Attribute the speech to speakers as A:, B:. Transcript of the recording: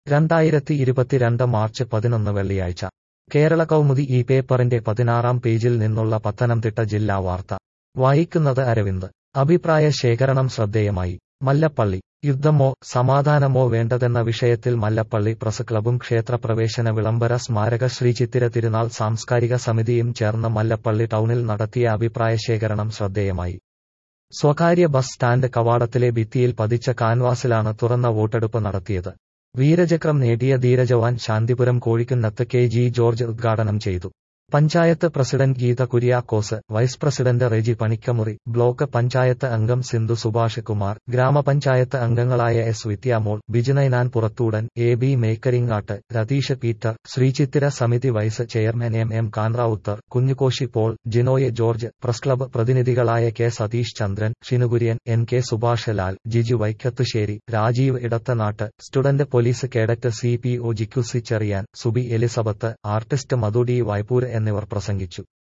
A: രണ്ടായിരത്തി ഇരുപത്തിരണ്ട് മാർച്ച് പതിനൊന്ന് വെള്ളിയാഴ്ച കേരള കൗമുദി ഈ പേപ്പറിന്റെ പതിനാറാം പേജിൽ നിന്നുള്ള പത്തനംതിട്ട ജില്ലാ വാർത്ത വായിക്കുന്നത് അരവിന്ദ് അഭിപ്രായ ശേഖരണം ശ്രദ്ധേയമായി മല്ലപ്പള്ളി യുദ്ധമോ സമാധാനമോ വേണ്ടതെന്ന വിഷയത്തിൽ മല്ലപ്പള്ളി പ്രസ് ക്ലബും ക്ഷേത്രപ്രവേശന വിളംബര സ്മാരക ശ്രീ ചിത്തിര തിരുനാൾ സാംസ്കാരിക സമിതിയും ചേർന്ന് മല്ലപ്പള്ളി ടൗണിൽ നടത്തിയ അഭിപ്രായ ശേഖരണം ശ്രദ്ധേയമായി സ്വകാര്യ ബസ് സ്റ്റാൻഡ് കവാടത്തിലെ ഭിത്തിയിൽ പതിച്ച കാൻവാസിലാണ് തുറന്ന വോട്ടെടുപ്പ് നടത്തിയത് വീരചക്രം നേടിയ ധീരജവാൻ ശാന്തിപുരം കോഴിക്കുന്നത്ത് കെ ജി ജോർജ് ഉദ്ഘാടനം ചെയ്തു panchayat president Geetha Kuriakose vice president Reji Panickamuri block panchayat അംഗം സിന്ധു സുഭാഷ് കുമാർ ഗ്രാമപഞ്ചായത്ത് അംഗങ്ങളായ S Vidyamol Bijuninan Purathoodan A B Mekkaringattu Ratheesh Peter Sreechithira സമിതി vice chairman M M Kanravuthar Kunjukoshy Paul Jinoy George press club പ്രതിനിധികളായ K Satheesh Chandran Shinukurian N K Subhash Lal Jiju Vaikathussery Rajeev Edathanattu student police cadet C P O ജിക്കുസി Cherian Subi Elizabeth artist Madhu D Vaipur എന്നിവർ പ്രസംഗിച്ചു